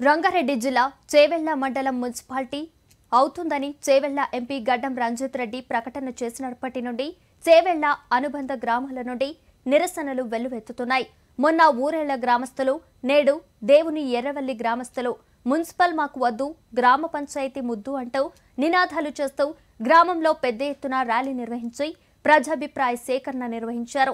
రంగారెడ్డి జిల్లా చేవెళ్ల మండలం మున్సిపాలిటీ అవుతుందని చేవెళ్ల ఎంపీ గడ్డం రంజిత్ రెడ్డి ప్రకటన చేసినప్పటి నుండి చేవెళ్ల అనుబంధ గ్రామాల నుండి నిరసనలు వెల్లువెత్తుతున్నాయి మొన్న ఊరేళ్ల గ్రామస్తులు నేడు దేవుని ఎర్రవల్లి గ్రామస్తులు మున్సిపల్ మాకు వద్దు గ్రామ పంచాయతీ ముద్దు అంటూ నినాదాలు చేస్తూ గ్రామంలో పెద్ద ఎత్తున ర్యాలీ నిర్వహించి ప్రజాభిప్రాయ సేకరణ నిర్వహించారు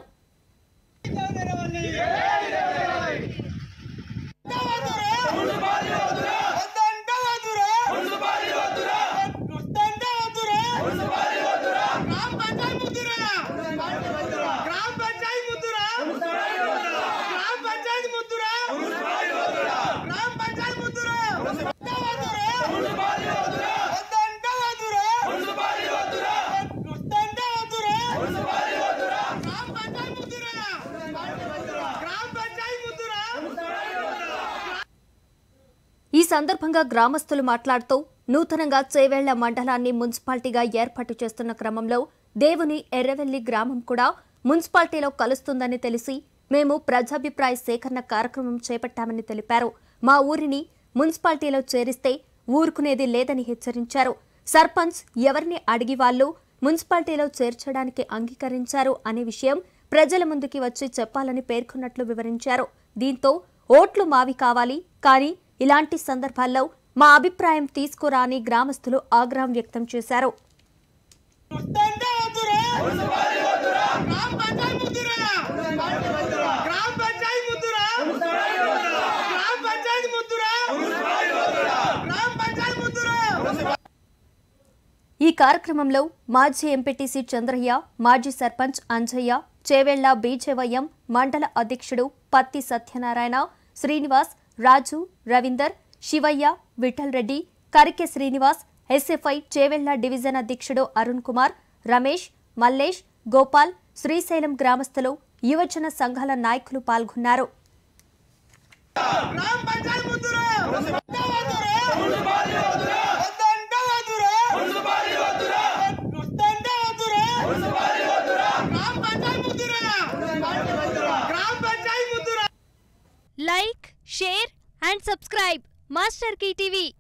ఈ సందర్భంగా గ్రామస్తులు మాట్లాడుతూ నూతనంగా చేవేళ్ల మండలాన్ని మున్సిపాలిటీగా ఏర్పాటు చేస్తున్న క్రమంలో దేవుని ఎర్రవెల్లి గ్రామం కూడా మున్సిపాలిటీలో కలుస్తుందని తెలిసి మేము ప్రజాభిప్రాయ సేకరణ కార్యక్రమం చేపట్టామని తెలిపారు మా ఊరిని మున్సిపాలిటీలో చేరిస్తే ఊరుకునేది లేదని హెచ్చరించారు సర్పంచ్ ఎవరిని అడిగి వాళ్ళు మున్సిపాలిటీలో చేర్చడానికి అంగీకరించారు అనే విషయం ప్రజల ముందుకి వచ్చి చెప్పాలని పేర్కొన్నట్లు వివరించారు దీంతో ఓట్లు మావి కావాలి కానీ ఇలాంటి సందర్భాల్లో మా అభిప్రాయం తీసుకురా అని గ్రామస్తులు ఆగ్రహం వ్యక్తం చేశారు ఈ కార్యక్రమంలో మాజీ ఎంపీటీసీ చంద్రయ్య మాజీ సర్పంచ్ అంజయ్య చేవెళ్ల బీజేవైఎం మండల అధ్యక్షుడు పత్తి సత్యనారాయణ శ్రీనివాస్ రాజు రవీందర్ శివయ్య విఠల్ రెడ్డి కరికె శ్రీనివాస్ ఎస్ఎఫ్ఐ చేవెళ్ల డివిజన్ అధ్యక్షుడు అరుణ్ కుమార్ రమేష్ మల్లేష్ గోపాల్ శ్రీశైలం గ్రామస్తులు యువజన సంఘాల నాయకులు పాల్గొన్నారు like, share and subscribe Master Key TV.